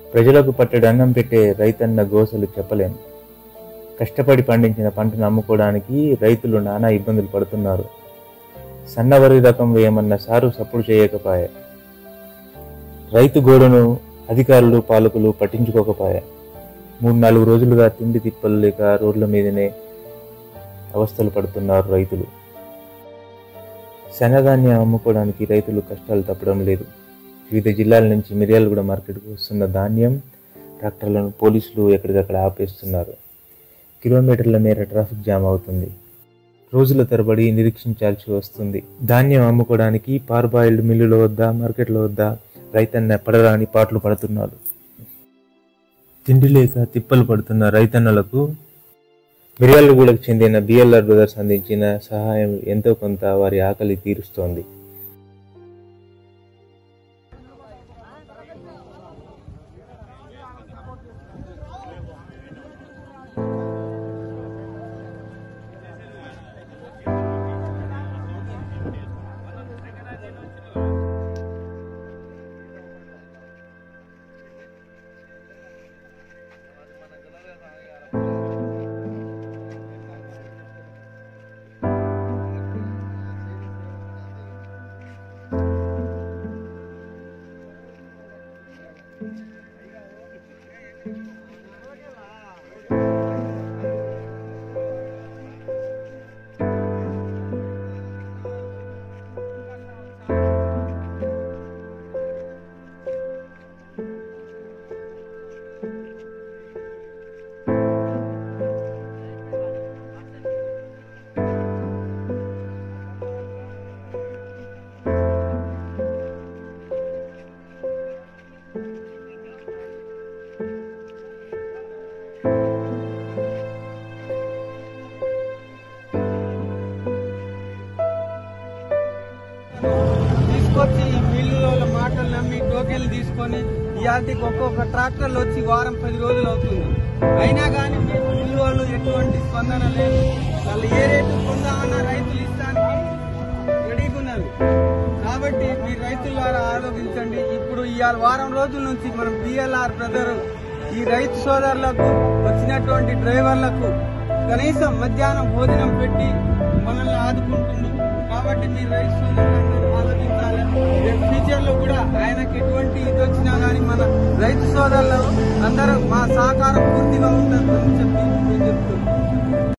ప్రజలకు పట్టెడు అన్నం పెట్టే రైతన్న గోసలు చెప్పలేం కష్టపడి పండించిన పంటను అమ్ముకోవడానికి రైతులు నానా ఇబ్బందులు పడుతున్నారు సన్నవరి రకం వేయమన్న సారు సప్పుడు చేయకపాయే రైతు గోడును అధికారులు పాలకులు పట్టించుకోకపాయే మూడు నాలుగు రోజులుగా తిండి తిప్పలు లేక రోడ్ల మీదనే అవస్థలు పడుతున్నారు రైతులు శనధాన్యం అమ్ముకోవడానికి రైతులు కష్టాలు తప్పడం లేదు వివిధ జిల్లాల నుంచి మిర్యాలగూడ మార్కెట్కు వస్తున్న ధాన్యం ట్రాక్టర్లను పోలీసులు ఎక్కడికక్కడ ఆపేస్తున్నారు కిలోమీటర్ల మేర ట్రాఫిక్ జామ్ అవుతుంది రోజుల తరబడి నిరీక్షించాల్సి వస్తుంది ధాన్యం అమ్ముకోవడానికి పార్బాయిల్డ్ మిల్లుల వద్ద మార్కెట్ల వద్ద రైతన్న పడరాని పాటలు పడుతున్నారు తిండి లేక తిప్పలు పడుతున్న రైతన్నలకు మిర్యాలగూడకు చెందిన బిఎల్ఆర్ బ్రదర్స్ అందించిన సహాయం ఎంతో కొంత వారి ఆకలి తీరుస్తోంది తీసుకొచ్చి ఈ మిల్లుల మాటలు నమ్మి టోకెన్లు తీసుకొని ఇవాళకి ఒక్కొక్క ట్రాక్టర్లు వచ్చి వారం పది రోజులు అవుతుంది అయినా కానీ మీకు మిల్లు వాళ్ళు ఎటువంటి స్పందన లేదు వాళ్ళు ఏ రేటు పొందామన్న రైతులు ఇస్తానికి రెడీగా ఉన్నారు కాబట్టి మీ రైతుల ద్వారా ఆలోచించండి ఇప్పుడు ఇవాళ వారం రోజుల నుంచి మనం బిఎల్ఆర్ బ్రదర్ ఈ రైతు సోదరులకు వచ్చినటువంటి డ్రైవర్లకు కనీసం మధ్యాహ్నం భోజనం పెట్టి మనల్ని ఆదుకుంటుంది కాబట్టి మీ రైతు సోదరులందరూ ఆలోచించాలి రేపు ఫ్యూచర్ లో కూడా ఆయనకి ఎటువంటి ఇది వచ్చినా గానీ మన రైతు సోదరులు అందరూ మా సహకారం పూర్తిగా ఉంటుందని చెప్పి నేను చెప్తున్నాను